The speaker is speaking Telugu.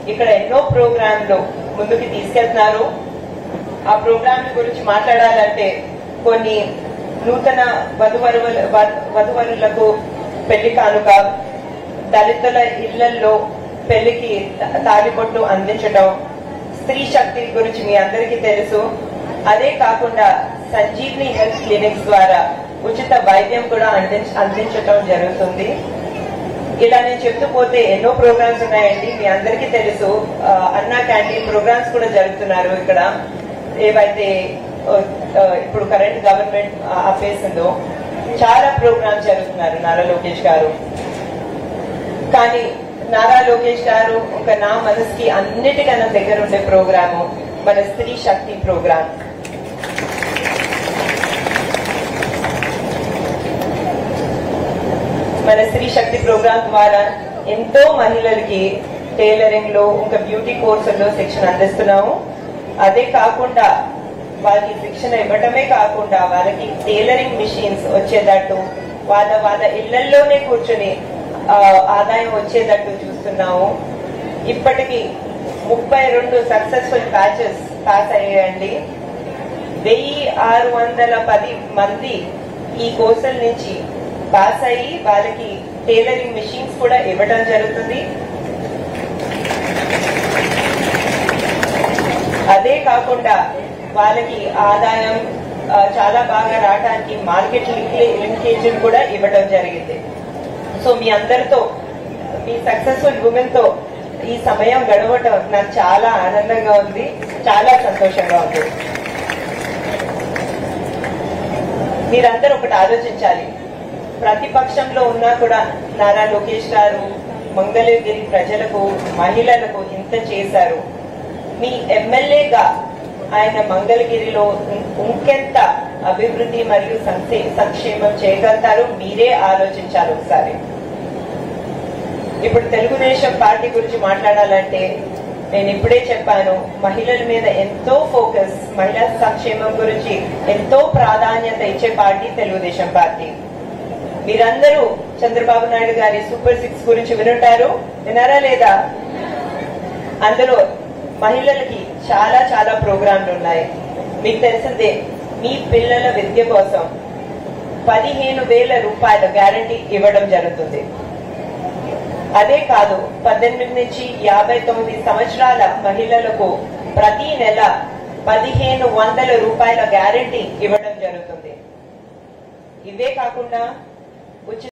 ఇక్కడ ఎన్నో ప్రోగ్రాంలు ముందుకు తీసుకెళ్తున్నారు ఆ ప్రోగ్రాం గురించి మాట్లాడాలంటే కొన్ని నూతన వధువరుల వధువరులకు పెళ్లి కానుక దళితుల ఇళ్లలో పెళ్లికి తా- తాళిబొట్టు అందించడం స్త్రీ శక్తి గురించి మీ అందరికీ తెలుసు అదే కాకుండా సంజీవ్ని హెల్త్ క్లినిక్స్ ద్వారా ఉచిత వైద్యం కూడా అందించ అందించడం జరుగుతుంది ఇలా నేను చెప్తూ పోతే ఎన్నో ప్రోగ్రామ్స్ ఉన్నాయండి మీ అందరికీ తెలుసు ఆ, అన్నా క్యాంటీన్ ప్రోగ్రామ్స్ కూడా జరుగుతున్నారు ఇక్కడ ఏవైతే ఆ, ఆ, ఇప్పుడు కరెంట్ గవర్నమెంట్ ఆపేసిందో చాలా ప్రోగ్రామ్స్ జరుగుతున్నారు నారా లోకేష్ గారు కానీ నారా లోకేష్ గారు ఒక నా మనసుకి అన్నిటికన్నా దగ్గర ఉండే ప్రోగ్రాము మన స్త్రీ శక్తి ప్రోగ్రామ్ మన స్త్రీ శక్తి ప్రోగ్రామ్ ద్వారా ఎంతో మహిళలకి టైలరింగ్ లో ఇంకా బ్యూటీ కోర్సుల్లో శిక్షణ అందిస్తున్నాము అదే కాకుండా వాళ్ళకి శిక్షణ ఇవ్వటమే కాకుండా వాళ్ళకి టైలరింగ్ మిషన్స్ వచ్చేటట్టు వాళ్ళ వాళ్ళ ఇళ్లలోనే కూర్చొని ఆ, ఆదాయం వచ్చేటట్టు చూస్తున్నాము ఇప్పటికి ముప్పై రెండు సక్సెస్ఫుల్ బ్యాచెస్ పాస్ అయ్యాయండి వెయ్యి ఆరు వందల పది మంది ఈ కోర్సుల నుంచి పాస్ అయ్యి వాళ్ళకి టైలరింగ్ మిషన్స్ కూడా ఇవ్వడం జరుగుతుంది అదే కాకుండా వాళ్ళకి ఆదాయం ఆ, చాలా బాగా రావడానికి మార్కెట్ లింకేజ్ కూడా ఇవ్వడం జరిగింది సో మీ అందరితో మీ సక్సెస్ఫుల్ ఉమెన్ తో ఈ సమయం గడవటం నాకు చాలా ఆనందంగా ఉంది చాలా సంతోషంగా ఉంది మీరందరూ ఒకటి ఆలోచించాలి ప్రతిపక్షంలో ఉన్నా కూడా నారా లోకేష్ గారు మంగళగిరి ప్రజలకు మహిళలకు ఇంత చేశారు మీ ఎమ్మెల్యేగా ఆయన మంగళగిరిలో ఇం- ఇంకెంత అభివృద్ధి మరియు సంక్షే- సంక్షేమం చేయగలుగుతారు మీరే ఆలోచించాలి ఒకసారి ఇప్పుడు తెలుగుదేశం పార్టీ గురించి మాట్లాడాలంటే నేను ఇప్పుడే చెప్పాను మహిళల మీద ఎంతో ఫోకస్ మహిళా సంక్షేమం గురించి ఎంతో ప్రాధాన్యత ఇచ్చే పార్టీ తెలుగుదేశం పార్టీ మీరందరూ చంద్రబాబు నాయుడు గారి సూపర్ సిక్స్ గురించి వినుంటారు విన్నారా లేదా అందులో మహిళలకి చాలా చాలా ప్రోగ్రాంలు ఉన్నాయి మీకు తెలిసిందే మీ పిల్లల విద్య కోసం పదిహేను వేల రూపాయల గ్యారంటీ ఇవ్వడం జరుగుతుంది అదే కాదు పద్దెనిమిది నుంచి యాభై తొమ్మిది సంవత్సరాల మహిళలకు ప్రతి నెల పదిహేను వందల రూపాయల గ్యారంటీ ఇవ్వడం జరుగుతుంది ఇవే కాకుండా ఉచిత